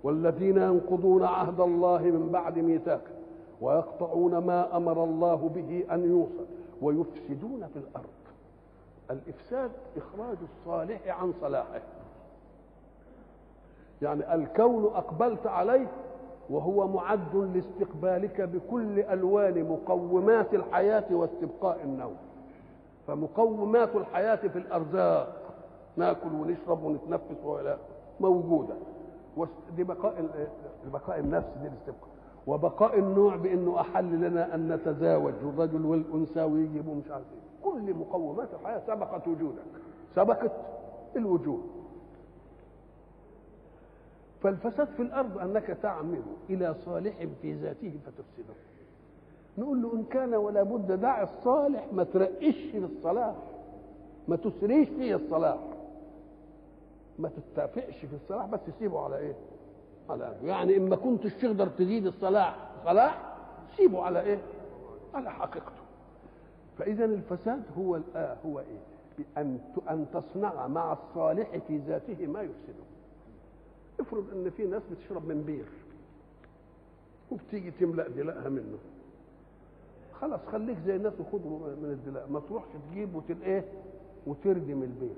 والذين ينقضون عهد الله من بعد ميثاقه ويقطعون ما امر الله به ان يوصل ويفسدون في الارض الافساد اخراج الصالح عن صلاحه يعني الكون اقبلت عليه وهو معد لاستقبالك بكل الوان مقومات الحياه واستبقاء النوم فمقومات الحياه في الارزاق ناكل ونشرب ونتنفس ولا موجوده دي بقاء البقاء النفسي دي الاستبقاء وبقاء النوع بانه احل لنا ان نتزاوج الرجل والانثى ويجيبوا مش عارف ايه كل مقومات الحياه سبقت وجودك سبقت الوجود فالفساد في الارض انك تعمل الى صالح في ذاته فتفسده نقول له ان كان ولا بد دع الصالح ما ترقش للصلاح ما تسريش فيه الصلاح ما تتفقش في الصلاح بس تسيبه على ايه على قلبه يعني ان ما كنتش تقدر تزيد الصلاح صلاح سيبه على ايه على حقيقته فاذا الفساد هو الآه هو ايه ان ان تصنع مع الصالح في ذاته ما يفسده افرض ان في ناس بتشرب من بير وبتيجي تملا دلائها منه خلاص خليك زي الناس وخد من الدلاء ما تروحش تجيب وتل ايه وتردم البير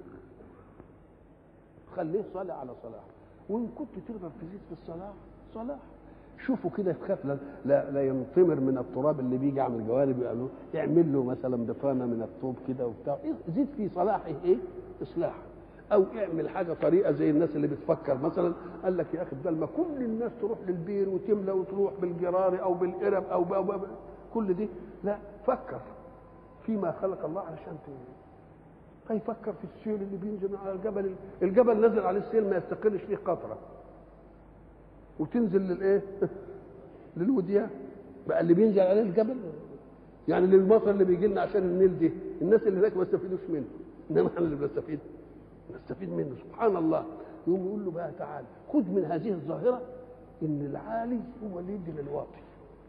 خليه صالح على صلاح وان كنت تقدر تزيد في الصلاح صلاح شوفوا كده يخاف لا, لا, لا ينطمر من التراب اللي بيجي على الجوانب يعملوا يعمل له مثلا بطانه من الطوب كده وبتاع زيد في صلاحه ايه اصلاح او اعمل حاجه طريقه زي الناس اللي بتفكر مثلا قال لك يا اخي بدل ما كل الناس تروح للبير وتملى وتروح بالجرار او بالقرب او, أو, أو, أو كل دي لا فكر فيما خلق الله علشان هيفكر في السيل اللي بينزل على الجبل الجبل نزل عليه السيل ما يستقرش فيه قطره وتنزل للايه للوديان بقى اللي بينزل عليه الجبل يعني للمطر اللي بيجي لنا عشان النيل دي الناس اللي هناك ما يستفيدوش منه انما احنا اللي بنستفيد نستفيد منه سبحان الله يقوم يقول له بقى تعالى خذ من هذه الظاهره ان العالي هو اللي يدي للواطي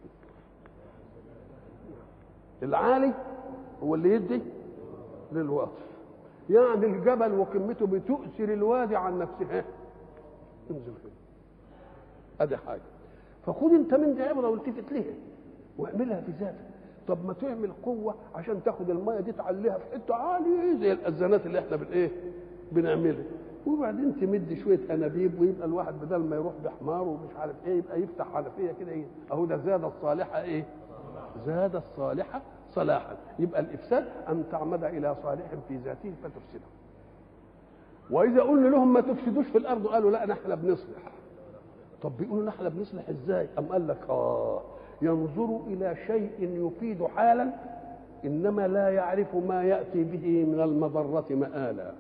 العالي هو اللي يدي للواطي يعني الجبل وقمته بتؤثر الوادي عن نفسها انزل كده ادي حاجه فخد انت من دي عبره والتفت ليها واعملها في ذاتك طب ما تعمل قوه عشان تاخد الميه دي تعليها في حته عاليه زي الاذانات اللي احنا بالايه بنعملها وبعدين تمد شويه انابيب ويبقى الواحد بدل ما يروح بحمار ومش عارف ايه يبقى يفتح حنفيه كده ايه اهو ده زاد الصالحه ايه زاد الصالحه صلاحا يبقى الافساد ان تعمد الى صالح في ذاته فتفسده واذا قلنا لهم ما تفسدوش في الارض قالوا لا نحن بنصلح طب بيقولوا نحن بنصلح ازاي ام قال لك اه ينظر الى شيء يفيد حالا انما لا يعرف ما ياتي به من المضره مآلا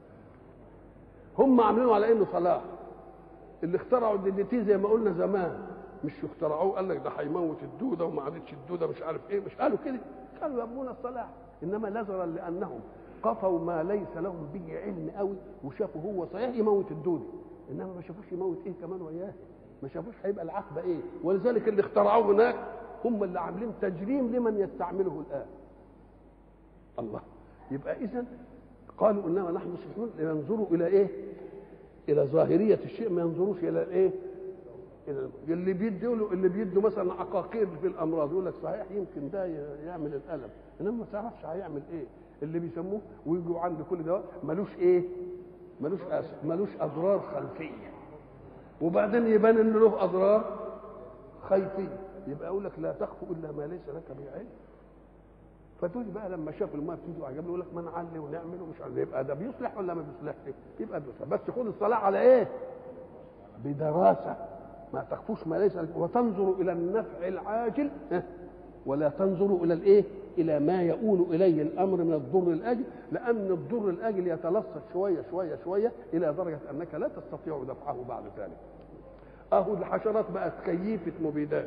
هم عاملينه على انه صلاح اللي اخترعوا الدي تي زي ما قلنا زمان مش اخترعوه قال لك ده هيموت الدوده وما عادتش الدوده مش عارف ايه مش قالوا كده قالوا يبنون الصلاح انما نظرا لانهم قفوا ما ليس لهم به علم قوي وشافوا هو صحيح يموت الدوده انما ما شافوش يموت ايه كمان وياه ما شافوش هيبقى العقبه ايه ولذلك اللي اخترعوه هناك هم اللي عاملين تجريم لمن يستعمله الان الله يبقى اذا قالوا انما نحن مصلحون ينظروا الى ايه الى ظاهريه الشيء ما ينظروش الى الايه الى اللي بيدوا له اللي بيدوا مثلا عقاقير في الامراض يقول لك صحيح يمكن ده يعمل الالم انما ما تعرفش هيعمل ايه اللي بيسموه ويجوا عند كل دواء ملوش ايه ملوش أس... ملوش اضرار خلفيه وبعدين يبان ان له اضرار خيفيه يبقى اقول لك لا تخف الا ما ليس لك به علم فدول بقى لما شافوا الماء بتيجي عجبني يقول لك ما نعلي ونعمل ومش عارف يبقى ده بيصلح ولا ما بيصلحش يبقى بيصلح بس خد الصلاه على ايه بدراسه ما تخفوش ما ليس وتنظر الى النفع العاجل ولا تنظر الى الايه الى ما يؤول اليه الامر من الضر الاجل لان الضر الاجل يتلصق شويه شويه شويه الى درجه انك لا تستطيع دفعه بعد ذلك اهو الحشرات بقت كيفه مبيدات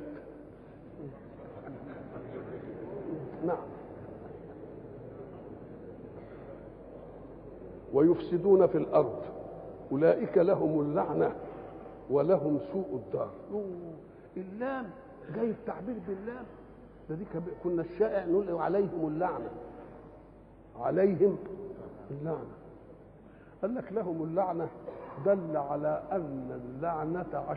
نعم ويفسدون في الارض اولئك لهم اللعنه ولهم سوء الدار اللام جاي التعبير باللام ده دي كنا الشائع نقول عليهم اللعنه عليهم اللعنه قال لك لهم اللعنه دل على ان اللعنه